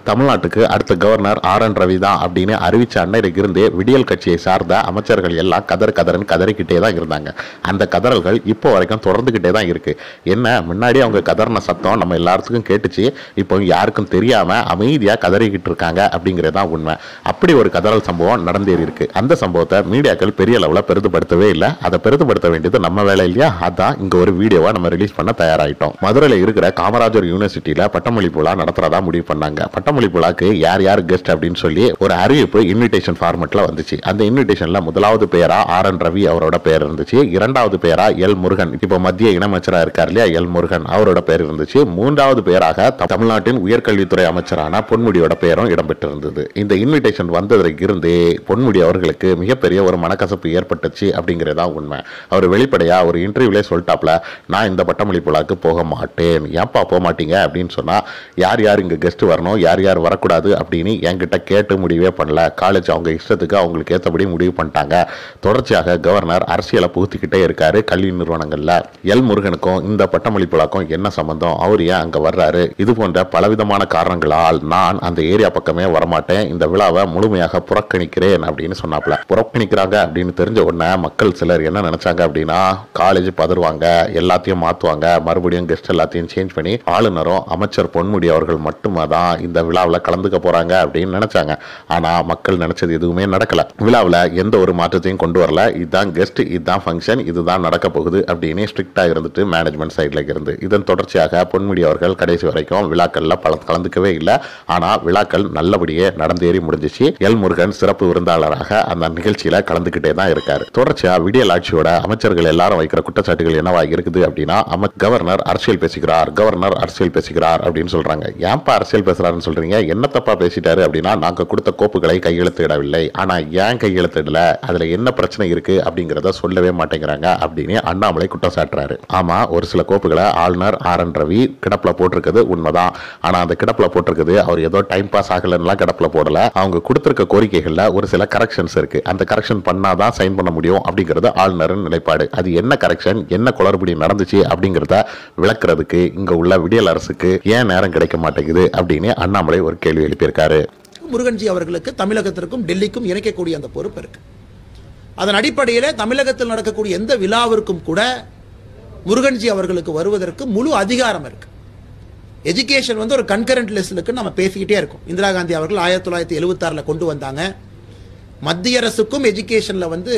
தமிழ்நாட்டுக்கு அடுத்த governor R N Ravi தான் அப்படின்னு அறிவிச்ச அன்னைக்கு இருந்தே விடியல் கட்சியை சார்ந்த அமைச்சர்கள் எல்லாம் கதர் கதர்னு கதறிக்கிட்டே தான் இருந்தாங்க அந்த கதறல்கள் இப்போ வரைக்கும் தொடர்ந்துகிட்டே தான் இருக்கு என்ன முன்னாடி அவங்க கதறின சத்தம் நம்ம எல்லாத்துக்கும் கேட்டுச்சு இப்போ யாருக்கும் தெரியாம அமைதியா கதறிக்கிட்டு இருக்காங்க அப்படிங்கிறது தான் உண்மை அப்படி ஒரு கதறல் சம்பவம் நடந்தேறி இருக்கு அந்த சம்பவத்தை மீடியாக்கள் பெரிய அளவில் பெரிதுபடுத்தவே இல்லை அதை பெரிதுபடுத்த வேண்டியது நம்ம வேலை இல்லையா அதான் இங்க ஒரு வீடியோவை நம்ம ரிலீஸ் பண்ண தயாராயிட்டோம் மதுரையில் இருக்கிற காமராஜர் யூனிவர்சிட்டியில பட்டமளிப்பு விழா நடத்துறதா முடிவு பண்ணாங்க பட்டமளிப்பு விழாக்கு யார் யார் கெஸ்ட் அப்படின்னு சொல்லி ஒரு அறிவிப்பு இன்விடேஷன் ஃபார்மெட்ல வந்துச்சு அந்த இன்விடேஷன்ல முதலாவது பேரா ஆர் என் ரவி அவரோட பேர் இருந்துச்சு இரண்டாவது பேரா எல் முருகன் இப்போ மத்திய இணையமைச்சரா இருக்கார் இல்லையா எல் முருகன் அவரோட பேர் இருந்துச்சு மூன்றாவது பேராக த- தமிழ்நாட்டின் உயர்கல்வித்துறை அமைச்சரான பொன்முடியோட பேரும் இடம்பெற்றிருந்தது இந்த இன்விடேஷன் வந்ததற்கு இருந்து பொன்முடி அவர்களுக்கு மிகப்பெரிய ஒரு மனக்கசப்பு ஏற்பட்டுச்சு அப்படிங்கிறதா உண்மை அவர் வெளிப்படையா ஒரு இன்டர்வியூலே சொல்லிட்டாப்ல நான் இந்த பட்டமளிப்பு விழாக்கு போக மாட்டேன் ஏன்பா போக மாட்டீங்க அப்படின்னு சொன்னா யார் யார் இங்க கெஸ்ட் வரணும் யார் யார் வரக்கூடாது அப்படின்னு என்கிட்ட கேட்டு முடிவே பண்ணல காலேஜ் அவங்க இஷ்டத்துக்கு அவங்களுக்கு ஏற்றபடி முடிவு பண்ணிட்டாங்க தொடர்ச்சியாக கவர்னர் அரசியலை புகுத்திக்கிட்டே இருக்காரு கல்வி நிறுவனங்கள்ல எல் முருகனுக்கும் இந்த பட்டமளிப்பு விழாக்கும் என்ன சம்பந்தம் அவர் ஏன் அங்க வர்றாரு இது போன்ற பலவிதமான காரணங்களால் நான் அந்த ஏரியா பக்கமே வரமாட்டேன் இந்த விழாவை முழுமையாக புறக்கணிக்கிறேன் அப்படின்னு சொன்னாப்ல புறக்கணிக்கிறாங்க அப்படின்னு தெரிஞ்ச உடனே மக்கள் சிலர் என்ன நினைச்சாங்க அப்படின்னா காலேஜ் பதறுவாங்க எல்லாத்தையும் மாத்துவாங்க மறுபடியும் கெஸ்ட் எல்லாத்தையும் சேஞ்ச் பண்ணி ஆளுநரும் அமைச்சர் பொன்முடி அவர்கள் மட்டுமே தான் இந்த விழாவில் கலந்துக்க போறாங்க அப்படின்னு நினைச்சாங்க ஆனா மக்கள் நினைச்சது எதுவுமே நடக்கல விழாவில் எந்த ஒரு மாற்றத்தையும் கொண்டு வரல இதுதான் கெஸ்ட் இதுதான் ஃபங்க்ஷன் இதுதான் நடக்க போகுது அப்படின்னு ஸ்ட்ரிக்டா இருந்துட்டு மேனேஜ்மெண்ட் சைட்ல இருந்து இதன் தொடர்ச்சியாக பொன்முடி அவர்கள் கடைசி வரைக்கும் விழாக்கள்ல பல கலந்துக்கவே இல்லை ஆனா விழாக்கள் நல்லபடியே நடந்தேறி முடிஞ்சிச்சு எல் முருகன் சிறப்பு விருந்தாளராக அந்த நிகழ்ச்சியில கலந்துக்கிட்டே தான் இருக்காரு தொடர்ச்சியா விடியல் ஆட்சியோட அமைச்சர்கள் எல்லாரும் வைக்கிற குற்றச்சாட்டுகள் என்னவா இருக்குது அப்படின்னா அம- கவர்னர் அரசியல் பேசுகிறார் கவர்னர் அரசியல் பேசுகிறார் அப்படின்னு சொல்றாங்க ஏன்பா அரசியல் பேசுறாருன்னு சொல்றீங்க என்ன தப்பா பேசிட்டாரு அப்படின்னா நாங்க கொடுத்த கோப்புகளை கையெழுத்திடவில்லை ஆனா ஏன் கையெழுத்திடல அதுல என்ன பிரச்சனை இருக்கு அப்படிங்கறத சொல்லவே மாட்டேங்கிறாங்க அப்படின்னு அண்ணாமலை குற்றம் சாட்டுறாரு ஆமா ஒரு சில கோப்புகளை ஆளுநர் ஆர் என் ரவி கிடப்புல போட்டிருக்கிறது உண்மைதான் ஆனா அந்த கிடப்புல போட்டிருக்குது அவர் ஏதோ டைம் பாஸ் ஆகலன்னுலாம் கிடப்புல போடல அவங்க கொடுத்திருக்க கோரிக்கைகள்ல ஒரு சில கரெக்ஷன்ஸ் இருக்கு அந்த கரெக்ஷன் பண்ணாதான் சைன் பண்ண முடியும் அப்படிங்கிறது ஆளுநரின் நிலைப்பாடு அது என்ன கரெக்ஷன் என்ன குளறுபடி நடந்துச்சு அப்படிங்கிறத விளக்குறதுக்கு இங்க உள்ள விடியல் அரசுக்கு ஏன் நேரம் கிடைக்க மாட்டேங்குது அப்படின்னு அண்ணாமலை ஒரு கேள்வி எழுப்பியிருக்காரு முருகன்ஜி அவர்களுக்கு தமிழகத்திற்கும் டெல்லிக்கும் இணைக்கக்கூடிய அந்த பொறுப்பு இருக்கு அதன் அடிப்படையில் தமிழகத்தில் நடக்கக்கூடிய எந்த விழாவிற்கும் கூட முருகன்ஜி அவர்களுக்கு வருவதற்கு முழு அதிகாரம் இருக்கு எஜுகேஷன் வந்து ஒரு கன்கரண்ட் லிஸ்ட்லுக்கு நம்ம பேசிக்கிட்டே இருக்கோம் இந்திரா காந்தி அவர்கள் ஆயிரத்தி தொள்ளாயிரத்தி எழுபத்தாறில் கொண்டு வந்தாங்க மத்திய அரசுக்கும் எஜுகேஷன்ல வந்து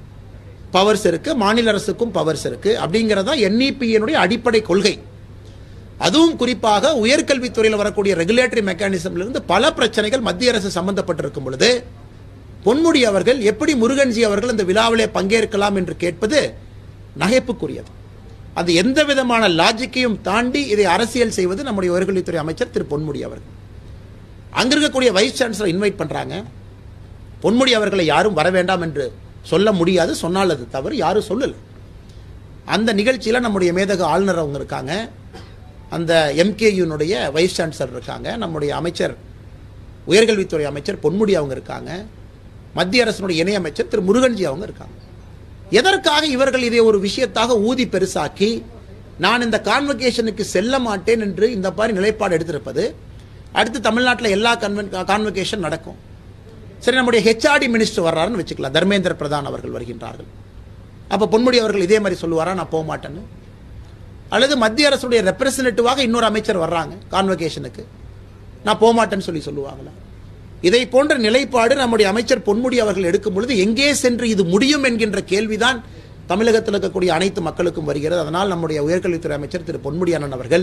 பவர்ஸ் இருக்கு மாநில அரசுக்கும் பவர்ஸ் இருக்கு அப்படிங்கறதா என்இபியினுடைய அடிப்படை கொள்கை அதுவும் குறிப்பாக உயர்கல்வித்துறையில் வரக்கூடிய ரெகுலேட்டரி மெக்கானிசம்ல இருந்து பல பிரச்சனைகள் மத்திய அரசு சம்பந்தப்பட்டிருக்கும் பொழுது பொன்முடி அவர்கள் எப்படி முருகன்ஜி அவர்கள் இந்த விழாவிலே பங்கேற்கலாம் என்று கேட்பது நகைப்புக்குரியது அது எந்த விதமான லாஜிக்கையும் தாண்டி இதை அரசியல் செய்வது நம்முடைய உயர்கல்வித்துறை அமைச்சர் திரு பொன்முடி அவர்கள் அங்க இருக்கக்கூடிய வைஸ் சான்சலர் இன்வைட் பண்றாங்க பொன்முடி அவர்களை யாரும் வர வேண்டாம் என்று சொல்ல முடியாது சொன்னால் அது தவறு யாரும் சொல்லல அந்த நிகழ்ச்சியில் நம்முடைய மேதகு ஆளுநர் அவங்க இருக்காங்க அந்த எம்கேயுனுடைய வைஸ் சான்சலர் இருக்காங்க நம்முடைய அமைச்சர் உயர்கல்வித்துறை அமைச்சர் பொன்முடி அவங்க இருக்காங்க மத்திய அரசினுடைய இணையமைச்சர் திரு முருகன்ஜி அவங்க இருக்காங்க எதற்காக இவர்கள் இதை ஒரு விஷயத்தாக ஊதி பெருசாக்கி நான் இந்த கான்வகேஷனுக்கு செல்ல மாட்டேன் என்று இந்த மாதிரி நிலைப்பாடு எடுத்திருப்பது அடுத்து தமிழ்நாட்டில் எல்லா கன்வென் கான்வகேஷன் நடக்கும் சரி நம்முடைய ஹெச்ஆர்டி மினிஸ்டர் வர்றாருன்னு வச்சுக்கலாம் தர்மேந்திர பிரதான் அவர்கள் வருகின்றார்கள் அப்போ பொன்முடி அவர்கள் இதே மாதிரி சொல்லுவாரா நான் போக மாட்டேன்னு அல்லது மத்திய அரசுடைய ரெப்ரசன்டேட்டிவாக இன்னொரு அமைச்சர் வர்றாங்க கான்வகேஷனுக்கு நான் போக மாட்டேன்னு சொல்லி சொல்லுவாங்களா இதை போன்ற நிலைப்பாடு நம்முடைய அமைச்சர் பொன்முடி அவர்கள் எடுக்கும் பொழுது எங்கே சென்று இது முடியும் என்கின்ற கேள்விதான் தமிழகத்தில் இருக்கக்கூடிய அனைத்து மக்களுக்கும் வருகிறது அதனால் நம்முடைய உயர்கல்வித்துறை அமைச்சர் திரு பொன்முடி அண்ணன் அவர்கள்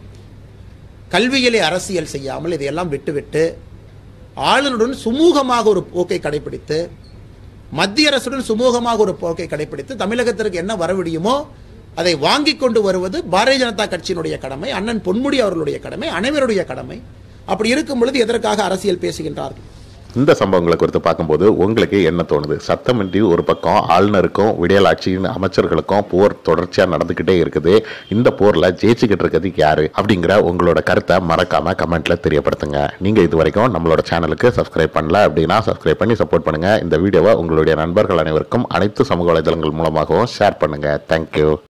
கல்வியிலே அரசியல் செய்யாமல் இதையெல்லாம் விட்டுவிட்டு ஆளுநருடன் சுமூகமாக ஒரு போக்கை கடைபிடித்து மத்திய அரசுடன் சுமூகமாக ஒரு போக்கை கடைபிடித்து தமிழகத்திற்கு என்ன வரவிடியுமோ அதை வாங்கி கொண்டு வருவது பாரதிய ஜனதா கட்சியினுடைய கடமை அண்ணன் பொன்முடி அவர்களுடைய கடமை அனைவருடைய கடமை அப்படி இருக்கும் பொழுது எதற்காக அரசியல் பேசுகின்றார்கள் இந்த சம்பவங்களை குறித்து பார்க்கும்போது உங்களுக்கு என்ன தோணுது சத்தமின்றி ஒரு பக்கம் ஆளுநருக்கும் விடியலாட்சியின் அமைச்சர்களுக்கும் போர் தொடர்ச்சியா நடந்துகிட்டே இருக்குது இந்த போர்ல ஜெயிச்சுக்கிட்டு இருக்கிறது யாரு அப்படிங்கிற உங்களோட கருத்தை மறக்காம கமெண்ட்ல தெரியப்படுத்துங்க நீங்க இது வரைக்கும் நம்மளோட சேனலுக்கு சப்ஸ்கிரைப் பண்ணல அப்படின்னா சப்ஸ்கிரைப் பண்ணி சப்போர்ட் பண்ணுங்க இந்த வீடியோவை உங்களுடைய நண்பர்கள் அனைவருக்கும் அனைத்து சமூக வலைதளங்கள் மூலமாகவும் ஷேர் பண்ணுங்க தேங்க்யூ